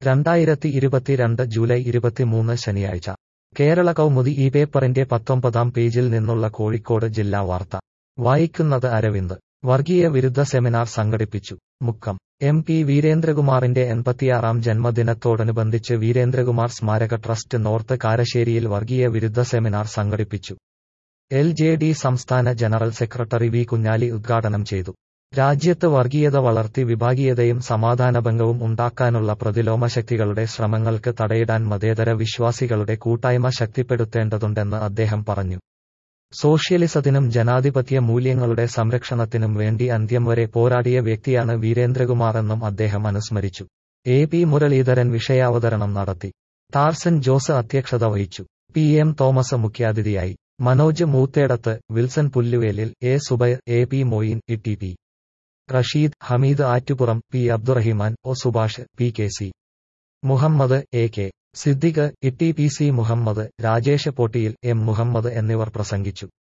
രണ്ടായിരത്തി ഇരുപത്തിരണ്ട് ജൂലൈ ഇരുപത്തിമൂന്ന് ശനിയാഴ്ച കേരള കൗമുദി ഈ പേപ്പറിന്റെ പത്തൊമ്പതാം പേജിൽ നിന്നുള്ള കോഴിക്കോട് ജില്ലാ വാർത്ത വായിക്കുന്നത് അരവിന്ദ് വർഗീയ വിരുദ്ധ സെമിനാർ സംഘടിപ്പിച്ചു മുക്കം എം പി വീരേന്ദ്രകുമാറിന്റെ എൺപത്തിയാറാം ജന്മദിനത്തോടനുബന്ധിച്ച് വീരേന്ദ്രകുമാർ സ്മാരക ട്രസ്റ്റ് നോർത്ത് കാരശ്ശേരിയിൽ വർഗീയ വിരുദ്ധ സെമിനാർ സംഘടിപ്പിച്ചു എൽ ജെ ഡി സംസ്ഥാന ജനറൽ സെക്രട്ടറി വി കുഞ്ഞാലി ഉദ്ഘാടനം ചെയ്തു രാജ്യത്ത് വർഗീയത വളർത്തി വിഭാഗീയതയും സമാധാനഭംഗവും ഉണ്ടാക്കാനുള്ള പ്രതിലോമ ശക്തികളുടെ ശ്രമങ്ങൾക്ക് തടയിടാൻ മതേതര വിശ്വാസികളുടെ കൂട്ടായ്മ ശക്തിപ്പെടുത്തേണ്ടതുണ്ടെന്ന് അദ്ദേഹം പറഞ്ഞു സോഷ്യലിസത്തിനും ജനാധിപത്യ മൂല്യങ്ങളുടെ സംരക്ഷണത്തിനും വേണ്ടി അന്ത്യം വരെ പോരാടിയ വ്യക്തിയാണ് വീരേന്ദ്രകുമാറെന്നും അദ്ദേഹം അനുസ്മരിച്ചു എ പി മുരളീധരൻ വിഷയാവതരണം നടത്തി ടാർസൻ ജോസ് അധ്യക്ഷത വഹിച്ചു പി എം തോമസ് മുഖ്യാതിഥിയായി Manoj Moothedath Wilson Pulluvelil A Zubair A P Moin E T P Rasheed Hameed Attupuram P Abdurahiman O Subhash P K C Muhammad A K Siddique E T P C Muhammad Rajesh Pottiyil M Muhammad എന്നിവർ പ്രസംഗിച്ചു